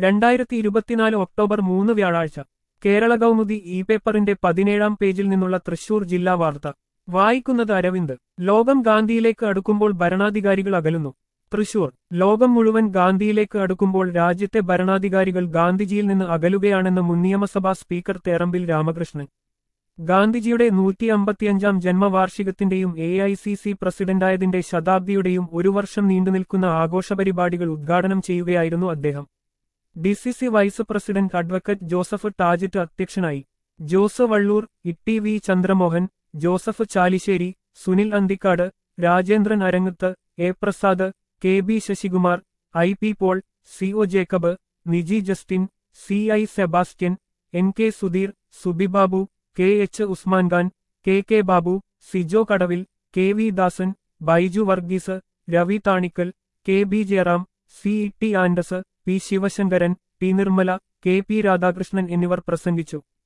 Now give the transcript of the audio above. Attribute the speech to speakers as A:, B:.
A: രണ്ടായിരത്തി ഇരുപത്തിനാല് ഒക്ടോബർ മൂന്ന് വ്യാഴാഴ്ച കേരള കൗമുദി ഇ പേപ്പറിന്റെ പതിനേഴാം പേജിൽ നിന്നുള്ള തൃശൂർ ജില്ലാ വാർത്ത വായിക്കുന്നത് അരവിന്ദ് ലോകം ഗാന്ധിയിലേക്ക് അടുക്കുമ്പോൾ ഭരണാധികാരികൾ അകലുന്നു തൃശൂർ ലോകം മുഴുവൻ ഗാന്ധിയിലേക്ക് അടുക്കുമ്പോൾ രാജ്യത്തെ ഭരണാധികാരികൾ ഗാന്ധിജിയിൽ നിന്ന് അകലുകയാണെന്ന് മുൻ നിയമസഭാ സ്പീക്കർ തേറമ്പിൽ രാമകൃഷ്ണൻ ഗാന്ധിജിയുടെ നൂറ്റി അമ്പത്തിയഞ്ചാം ജന്മവാർഷികത്തിന്റെയും എ ഐ സി സി പ്രസിഡന്റായതിന്റെ ശതാബ്ദിയുടെയും ഒരു വർഷം നീണ്ടുനിൽക്കുന്ന ആഘോഷപരിപാടികൾ ഉദ്ഘാടനം ചെയ്യുകയായിരുന്നു അദ്ദേഹം D C C vice president advocate Joseph Tajit അധ്യക്ഷനായി Jose Vallur Itty V Chandramohan Joseph Chalissery Sunil Anthikkad Rajendran Arangath A Prasad K B Sasikumar I P Paul C O Jacob Niji Justin C I Sebastian N K Sudheer Subibabu K H Usman Khan K K Babu Sijo Kadavil K V Dasan Baiju Varghese Ravi Thanikkal K B Jayaram C T Andrews P Sivasankaran P Nirmala K P Radhakrishnan എന്നിവർ പ്രസംഗിച്ചു